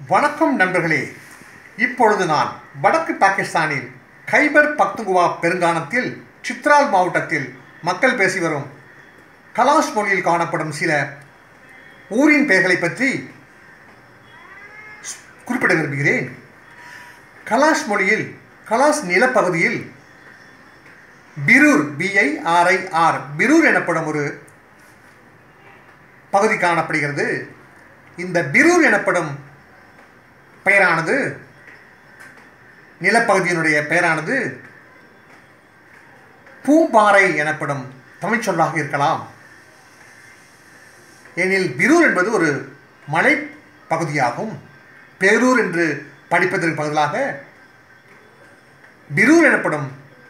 வணக்கம் நண்பர்களே இப்பொழுது நான் வடக்கு பாகிஸ்தானில் கைபர் பக்துகுவா பெருங்கானத்தில் சித்ரால் மாவட்டத்தில் மக்கள் பேசி வரும் கலாஷ் மொழியில் காணப்படும் சில ஊரின் பெயர்களை பற்றி குறிப்பிட விரும்புகிறேன் கலாஷ் மொழியில் கலாஷ் நிலப்பகுதியில் பிரூர் பிஐஆர்ஐஆர் பிரூர் எனப்படும் ஒரு பகுதி காணப்படுகிறது இந்த பிரூர் எனப்படும் பெயரானது நிலப்பகுதியினுடைய பெயரானது பூம்பாறை எனப்படும் தமிழ் சொல்லாக இருக்கலாம் ஏனில் பிரூர் என்பது ஒரு மலை பகுதியாகும் பேரூர் என்று படிப்பதற்கு பதிலாக பிரூர் எனப்படும்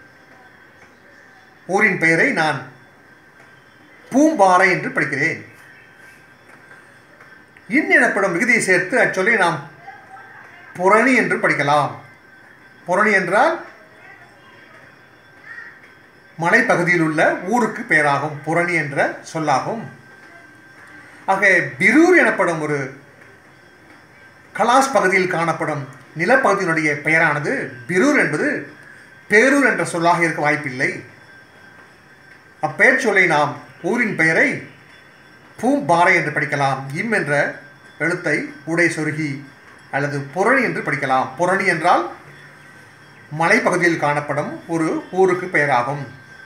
ஊரின் பெயரை நான் பூம்பாறை என்று படிக்கிறேன் இன் எனப்படும் விகுதியை சேர்த்து அச்சொல்லை நாம் புரணி என்று படிக்கலாம் புரணி என்றால் மலைப்பகுதியில் உள்ள ஊருக்கு பெயராகும் புரணி என்ற சொல்லாகும் ஆக பிரூர் எனப்படும் ஒரு கலாஷ் பகுதியில் காணப்படும் நிலப்பகுதியினுடைய பெயரானது பிரூர் என்பது பேரூர் என்ற சொல்லாக இருக்க வாய்ப்பில்லை அப்பெயர் சொல்லை நாம் ஊரின் பெயரை பூம்பாறை என்று படிக்கலாம் இம் என்ற எழுத்தை உடை சொருகி அல்லது புரணி என்று படிக்கலாம் புரணி என்றால் மலைப்பகுதியில் காணப்படும் ஒரு ஊருக்கு பெயராகும்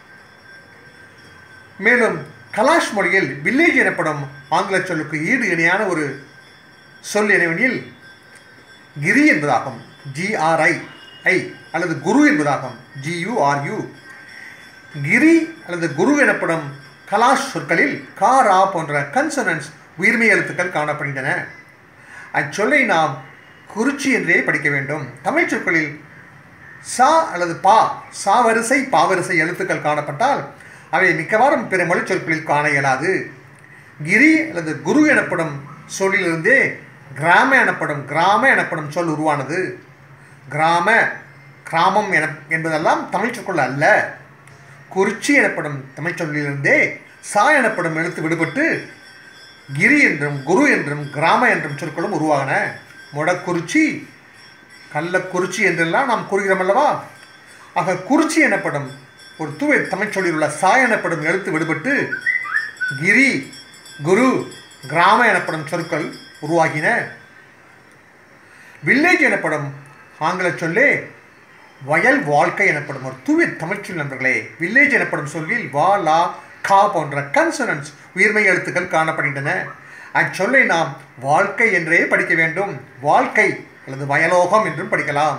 மேலும் கலாஷ் மொழியில் வில்லேஜ் எனப்படும் ஆங்கில சொல்லுக்கு ஈடு இணையான ஒரு சொல் எனவெனில் கிரி என்பதாகும் ஜிஆர்ஐ ஐ அல்லது குரு என்பதாகும் ஜியூஆர்யூ கிரி அல்லது குரு எனப்படும் கலாஷ் சொற்களில் கா ரா போன்ற கன்சனன்ஸ் உயிர்மை எழுத்துக்கள் காணப்படுகின்றன அச்சொல்லை நாம் குறிச்சி என்றே படிக்க வேண்டும் தமிழ் சொற்களில் சா அல்லது பா சா வரிசை பா வரிசை எழுத்துக்கள் காணப்பட்டால் அவை மிக்கவாறும் பிற மொழி சொற்களில் காண இயலாது கிரி அல்லது குரு எனப்படும் சொல்லிலிருந்தே கிராம எனப்படும் கிராம எனப்படும் சொல் உருவானது கிராம கிராமம் என என்பதெல்லாம் தமிழ் சொற்கள் அல்ல குறிச்சி எனப்படும் தமிழ் சொல்லிலிருந்தே சா எனப்படும் எழுத்து விடுபட்டு கிரி என்றும் குரு என்றும் கிராம என்றும் சொற்களும் உருவாகின முடக்குறிச்சி கள்ளக்குறிச்சி என்றெல்லாம் நாம் கூறுகிறோம் அல்லவா ஆக குறிச்சி எனப்படும் ஒரு தூய தமிழ் சொல்லில் உள்ள சா எனப்படும் எழுத்து விடுபட்டு கிரி குரு கிராம எனப்படும் சொற்கள் உருவாகின வில்லேஜ் எனப்படும் ஆங்கில சொல்லே வயல் வாழ்க்கை எனப்படும் ஒரு தூய தமிழ்ச்சொல் நண்பர்களே வில்லேஜ் எனப்படும் சொல்லில் வா லா கா போன்ற கன்சனன்ஸ் உயிர்மை எழுத்துக்கள் காணப்படுகின்றன அச்சொல்லை நாம் வாழ்க்கை என்றே படிக்க வேண்டும் வாழ்க்கை அல்லது வயலோகம் என்றும் படிக்கலாம்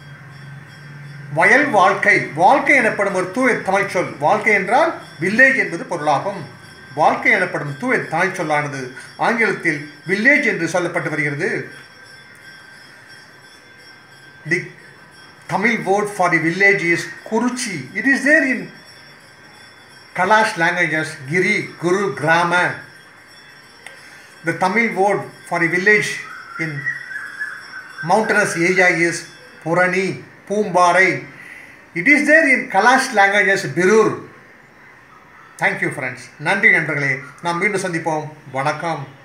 வயல் வாழ்க்கை வாழ்க்கை எனப்படும் ஒரு தூய தமிழ் சொல் வாழ்க்கை என்றால் வில்லேஜ் என்பது பொருளாகும் வாழ்க்கை எனப்படும் தூய தமிழ் சொல்லானது ஆங்கிலத்தில் வில்லேஜ் என்று சொல்லப்பட்டு வருகிறது the Tamil word for the village is Kuruchi. It is there in Kalash languages, Giri, Guru, Grama. The Tamil word for a village in mountainous area is Purani, Pumbarai. It is there in Kalash languages, Birur. Thank you friends நன்றி நண்பர்களே நாம் மீண்டும் சந்திப்போம் வணக்கம்